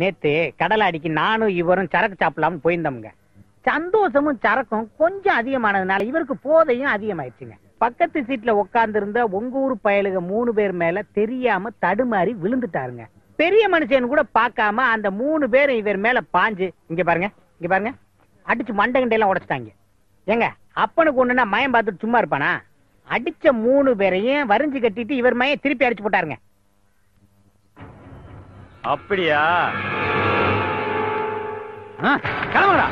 நேத்து கடலாடிக்கு நானும் இவரும் சரக்கு சாப்பிடலாம்னு போயிருந்தோம்ங்க சந்தோஷமும் சரக்கும் கொஞ்சம் அதிகமானதுனால இவருக்கு போதையும் அதிகமாயிடுச்சுங்க பக்கத்து சீட்ல உட்கார்ந்து இருந்த உங்க ஊர் பயலுக மூணு பேர் மேல தெரியாம தடுமாறி விழுந்துட்டாருங்க பெரிய மனுஷன் கூட பார்க்காம அந்த மூணு பேரும் இவர் மேல பாஞ்சு இங்க பாருங்க இங்க பாருங்க அடிச்சு மண்டகண்டை எல்லாம் உடைச்சிட்டாங்க ஏங்க அப்பனுக்கு ஒண்ணுன்னா மயம் பார்த்துட்டு சும்மா இருப்பானா அடிச்ச மூணு பேரையும் வரிஞ்சு கட்டிட்டு இவர் மயம் திருப்பி அடிச்சு போட்டாருங்க அப்படியா கிளம்புடா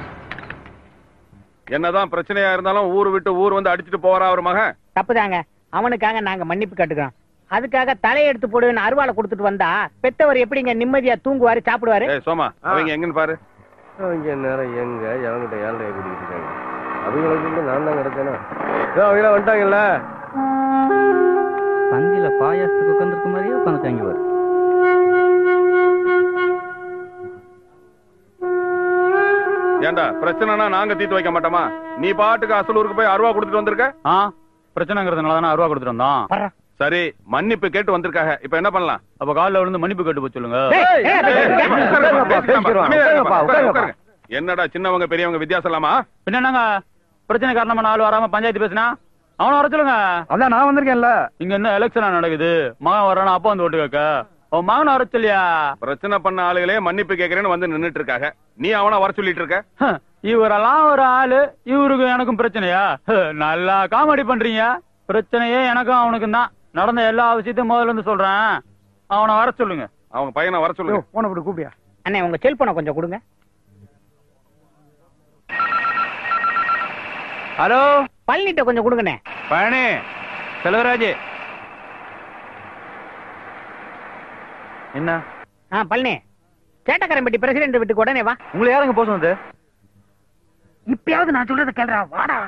என்னதான் பிரச்சனையா இருந்தாலும் ஊர் விட்டு ஊர் வந்து அடிச்சிட்டு போறா அவர் மகன் தப்புதாங்க அவனுக்காக நாங்க மன்னிப்பு கேட்டுக்கிறோம் அதுக்காக தலையை எடுத்து போடுவேன்னு அருவாளை கொடுத்துட்டு வந்தா பெத்தவர் எப்படிங்க நிம்மதியா தூங்குவாரு சாப்பிடுவாரு ஏய் சோமா அவங்க எங்கன்னு பாரு அவங்க நேரம் எங்க எவங்கிட்ட ஏழரை கூட்டிட்டு இருக்காங்க அவங்களுக்கு நான் தான் கிடைச்சேனா அவங்க வந்துட்டாங்கல்ல பந்தியில பாயாசத்துக்கு உட்காந்துருக்க மாதிரியே உட்காந்துட்டாங்க இவர் ஏண்டா பிரச்சனைனா நாங்க தீர்த்து வைக்க மாட்டோமா நீ பாட்டுக்கு அசலூருக்கு போய் அருவா கொடுத்துட்டு வந்திருக்க ஆ பிரச்சனைங்கிறதுனால தானே அருவா கொடுத்துட்டு வந்தோம் சரி மன்னிப்பு கேட்டு வந்திருக்காங்க இப்ப என்ன பண்ணலாம் அப்ப காலில் விழுந்து மன்னிப்பு கேட்டு போய் சொல்லுங்க ஏய், ஏய், ஏய், ஏய், ஏய். அமைதியா இருங்கப்பா, உட்காருங்க, உட்காருங்க. என்னடா சின்னவங்க பெரியவங்க வித்தியாசம் இல்லாமா பின்ன என்னங்க பிரச்சனை காரணமா நாலு வராம பஞ்சாயத்து பேசினா அவனை வர சொல்லுங்க அதான் நான் வந்திருக்கேன்ல இங்க என்ன எலெக்ஷனா நடக்குது மகன் வரானா அப்பா வந்து ஓட்டு கேட்க அவன் மகனை வர சொல்லியா பிரச்சனை பண்ண ஆளுகளே மன்னிப்பு கேக்குறேன்னு வந்து நின்னுட்டு இருக்காங்க நீ அவன வர சொல்லிட்டு இருக்க ஹ, இவரெல்லாம் ஒரு ஆளு இவருக்கு எனக்கும் பிரச்சனையா ஹ, நல்லா காமெடி பண்றீங்க பிரச்சனையே எனக்கும் அவனுக்கும் தான் நடந்த எல்லா விஷயத்தையும் முதல்ல இருந்து சொல்றேன் அவனை வர சொல்லுங்க அவங்க பையனை வர சொல்லுங்க போன இப்படி கூப்பியா அண்ணே உங்க செல்போனை கொஞ்சம் கொடுங்க ஹலோ பழனிட்ட கொஞ்சம் கொடுங்கண்ணே பழனி செல்வராஜ் என்ன ஆ பழனி சேட்டக்காரன்பட்டி பிரசிடென்ட் வீட்டுக்கு உடனே வா உங்களை யாருங்க போக சொன்னது இப்பயாவது நான் சொல்றத கேளுடா வாடா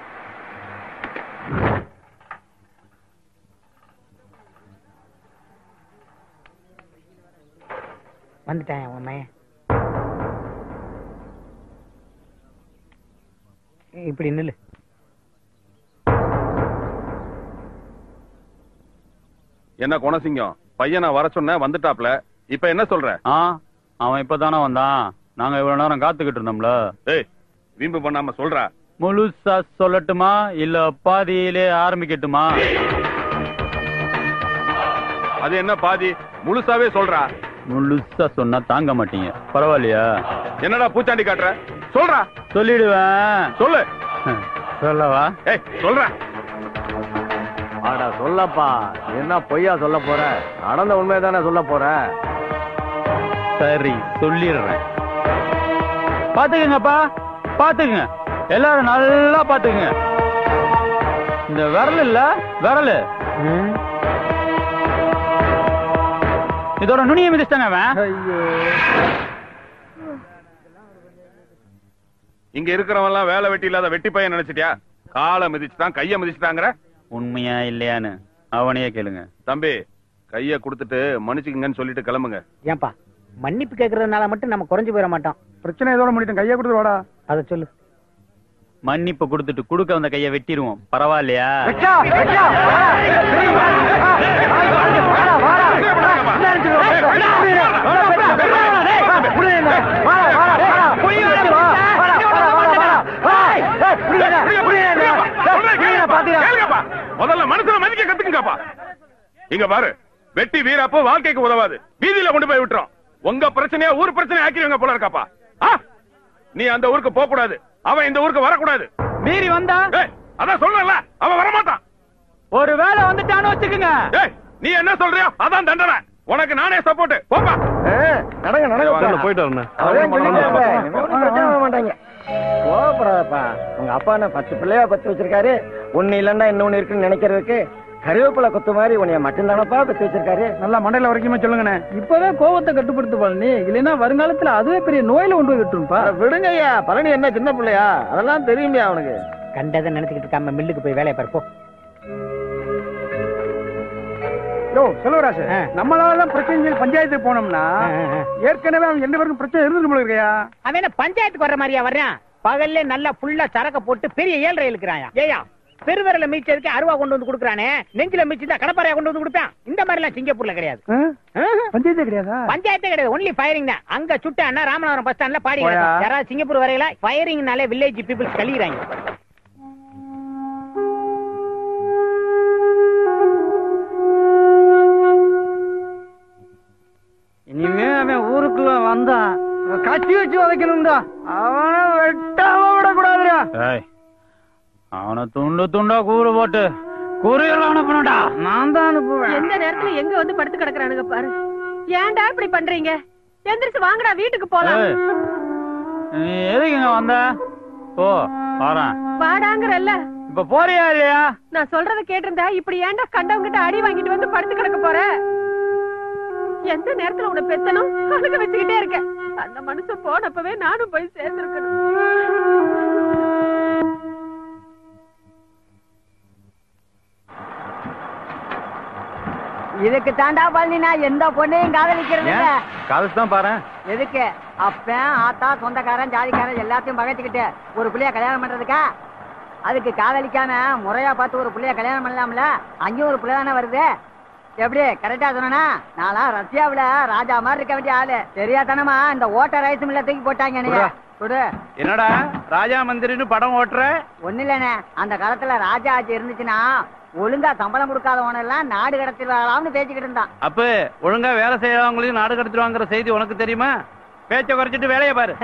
வந்துட்டேன் உன் மயன் இப்படி நில்லு என்ன குணசிங்கம் பையனை வர சொன்ன வந்துட்டாப்ல இப்ப என்ன சொல்ற ஆ அவன் இப்பதானே வந்தான் நாங்க இவ்வளவு நேரம் காத்துக்கிட்டு இருந்தோம்ல ஏய் வீம்பு பண்ணாம சொல்றா முழுசா சொல்லட்டுமா இல்ல பாதியிலே ஆரம்பிக்கட்டுமா அது என்ன பாதி முழுசாவே சொல்றா முழுசா சொன்னா தாங்க மாட்டீங்க பரவாயில்லையா என்னடா பூச்சாண்டி காட்டுற சொல்றா சொல்லிடுவேன் சொல்லு சொல்லவா ஏய் சொல்றா ஆடா சொல்லப்பா என்ன பொய்யா சொல்ல போற நடந்த உண்மையை தானே சொல்ல போற சரி சொல்லிடுறேன் பாத்துக்கங்கப்பா பாத்துக்கங்க எல்லாரும் நல்லா பாத்துக்கங்க இந்த விரல் இல்ல விரல் இதோட நுனியை மிதிச்சிட்டாங்க அவன் இங்க இருக்கிறவன் எல்லாம் வேலை வெட்டி இல்லாத வெட்டி பையன் நினைச்சிட்டியா காலை மிதிச்சுட்டான் கைய மிதிச்சுட்டாங்கற உண்மையா இல்லையான்னு அவனையே கேளுங்க தம்பி கைய கொடுத்துட்டு மன்னிச்சுக்கங்கன்னு சொல்லிட்டு கிளம்புங்க ஏன்பா மன்னிப்பு கேட்கறதுனால மட்டும் நம்ம குறைஞ்சு போயிட மாட்டோம் பிரச்சனை இதோட முடிட்டேன் கையை கொடுத்து வாடா அதை சொல்லு மன்னிப்பு கொடுத்துட்டு குடுக்க வந்த கையை வெட்டிடுவோம் பரவாயில்லையா கேளுங்கப்பா. முதல்ல மனுஷனை மதிக்க கத்துக்குங்கப்பா இங்க பாரு வெட்டி வீரப்போ வாழ்க்கைக்கு உதவாது வீதியில கொண்டு போய் விட்டுறோம் உங்க பிரச்சனையா ஊர் பிரச்சனை ஆக்கிடுவீங்க போல இருக்காப்பா ஆ? நீ அந்த ஊருக்கு போக கூடாது அவன் இந்த ஊருக்கு வரக்கூடாது மீறி வந்தா ஏய், அதான் சொல்றல அவன் வரமாட்டான் ஒரு வேலை வந்துட்டான்னு வச்சுக்குங்க ஏய் நீ என்ன சொல்றியோ அதான் தண்டனை உனக்கு நானே சப்போர்ட் போப்பா நடங்க நடங்க. போயிட்டு வரணும் மாட்டாங்க கோபப்படாதப்பா உங்க அப்பா என்ன பத்து பிள்ளையா பத்து வச்சிருக்காரு ஒண்ணு இல்லன்னா இன்னொன்னு இருக்குன்னு நினைக்கிறதுக்கு கருவேப்பிலை கொத்து மாதிரி உன்னைய மட்டும்தானப்பா பத்து வச்சிருக்காரு நல்லா மண்டையில வரைக்குமே சொல்லுங்கண்ணே இப்பதான் கோவத்தை கட்டுப்படுத்து பழனி இல்லைன்னா வருங்காலத்துல அதுவே பெரிய நோயில கொண்டு போய் விட்டுருப்பா அட விடுங்க ஐயா பழனி என்ன சின்ன பிள்ளையா அதெல்லாம் தெரியுமே அவனுக்கு கண்டதை நினைச்சுக்கிட்டு இருக்காம மில்லுக்கு போய் வேலையை பார்ப்போம் யோ செல்வராஜ் ஆ. நம்மளால பிரச்சனை பஞ்சாயத்துக்கு போனோம்னா ஏற்கனவே அவங்க ரெண்டு பேருக்கும் பிரச்சனை இருந்துட்டு போல இருக்கையா அவன் என்ன பஞ்சாயத்துக்கு வர்ற மாதிரியா வர்றான் பகல்ல நல்லா ஃபுல்லா சரக்க போட்டு பெரிய ஏழ்ரை இழுக்கிறாயா ஏயா பெருவிரல மீச்சதுக்கு அருவா கொண்டு வந்து கொடுக்குறானே நெஞ்சில மீச்சிருந்தா கடப்பாறையா கொண்டு வந்து கொடுப்பான் இந்த மாதிரி எல்லாம் சிங்கப்பூர்ல கிடையாது ஆஹா. பஞ்சாயத்து கிடையாதா பஞ்சாயத்தே கிடையாது ஒன்லி ஃபயரிங் தான் அங்க சுட்ட அண்ணா ராமநாதபுரம் பஸ் ஸ்டாண்ட்ல பாடி போயா. கிடக்கும். யாராவது சிங்கப்பூர் வரையில ஃபயரிங்னாலே வில்லேஜ் பீப்புள்ஸ் கழிகிறாங்க இனிமே அவன் ஊருக்குள்ள வந்தா கத்தி வச்சு உதைக்கணும்டா அவனை வெட்டாம விடக்கூடாதுடா ஏய் அவனை துண்டு துண்டா கூறு போட்டு குறியெல்லாம் அனுப்பணும்டா நான் தான் அனுப்புவேன் எந்த நேரத்துல எங்க வந்து படுத்து கிடக்குறானுங்க பாரு ஏன்டா இப்படி பண்றீங்க எந்திரிச்சு வாங்கடா வீட்டுக்கு போலாம் ஏய், நீ எதுக்கு இங்க வந்த ஓ வரேன் வாடாங்கறல்ல இப்ப போறியா இல்லையா நான் சொல்றத கேட்டிருந்தா இப்படி ஏன்டா கண்டவங்கிட்ட அடி வாங்கிட்டு வந்து படுத்து கிடக்க போற எந்த நேரத்துல உன்னை பெத்தனும் அழுக வச்சுக்கிட்டே இருக்க அந்த மனுஷன் போனப்பவே நானும் போய் சேர்ந்திருக்கணும் இதுக்கு தாண்டா பண்ணி நான் எந்த பொண்ணையும் காதலிக்கிறது இல்ல காதல் தான் பாரு எதுக்கு அப்பன் ஆத்தா சொந்தக்காரன் ஜாதிக்காரன் எல்லாத்தையும் பகைச்சுக்கிட்டு ஒரு புள்ளைய கல்யாணம் பண்றதுக்கா அதுக்கு காதலிக்காம முறையா பார்த்து ஒரு புள்ளைய கல்யாணம் பண்ணலாம்ல அங்கேயும் ஒரு புள்ள தானே வருது எப்படி கரெக்டா சொன்னா நான்லாம் ரஷ்யாவுல ராஜா மாதிரி இருக்க வேண்டிய ஆளு தெரியாதனமா இந்த ஓட்ட ரைஸ் மில்ல தூக்கி போட்டாங்க என்னைய. கொடு என்னடா ராஜா மந்திரின்னு படம் ஓட்டுற ஒண்ணு இல்லண்ணே அந்த காலத்துல ராஜா ஆட்சி இருந்துச்சுன்னா ஒழுங்கா சம்பளம் கொடுக்காதவன எல்லாம் நாடு கடத்திடலாம்னு பேசிக்கிட்டு இருந்தான் அப்ப ஒழுங்கா வேலை செய்யறவங்களையும் நாடு கடத்திடுவாங்கிற செய்தி உனக்கு தெரியுமா பேச்ச குறைச்சிட்டு வேலையை பாரு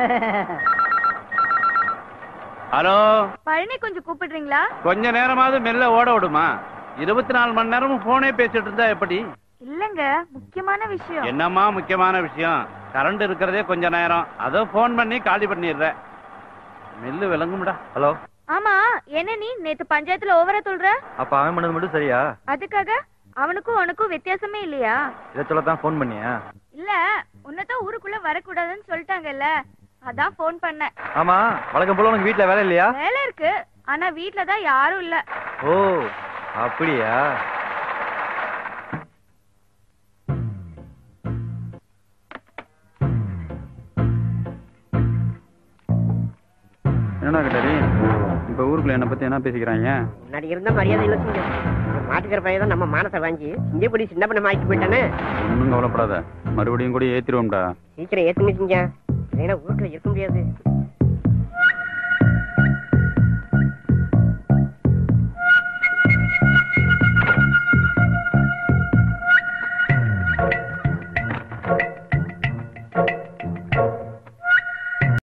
ஹலோ பழனி கொஞ்சம் கூப்பிடுறீங்களா கொஞ்ச நேரமாவது மெல்ல ஓட விடுமா இருபத்தி நாலு மணி நேரமும் போனே பேசிட்டு இருந்தா எப்படி இல்லங்க முக்கியமான விஷயம் என்னம்மா முக்கியமான விஷயம் கரண்ட் இருக்கிறதே கொஞ்ச நேரம் அதோ போன் பண்ணி காலி பண்ணிடுற மெல்லு விளங்கும்டா ஹலோ ஆமா என்ன நீ நேத்து பஞ்சாயத்துல ஓவரா சொல்ற அப்ப அவன் பண்ணது மட்டும் சரியா அதுக்காக அவனுக்கும் உனக்கும் வித்தியாசமே இல்லையா இதை சொல்லத்தான் ஃபோன் பண்ணியா இல்ல உன்னதான் ஊருக்குள்ள வரக்கூடாதுன்னு சொல்லிட்டாங்கல்ல அதான் ஃபோன் பண்ணேன் ஆமா வழக்கம் போல உனக்கு வீட்ல வேலை இல்லையா வேலை இருக்கு ஆனா வீட்ல தான் யாரும் இல்ல ஓ அப்படியா என்னடா கிட்டாரி இப்ப ஊருக்குள்ள என்ன பத்தி என்ன பேசிக்கிறாங்க முன்னாடி இருந்த மரியாதை இல்ல சிங்க மாட்டுக்கிற பையன் தான் நம்ம மானத்தை வாங்கி சிங்கப்படி சின்ன பண்ண ஆக்கி போயிட்டானே ஒன்னும் கவலைப்படாத மறுபடியும் கூட ஏத்திருவோம்டா சீக்கிரம் ஏத்துங்க சிங்க இல்லைன்னா வீட்டுல இருக்க முடியாது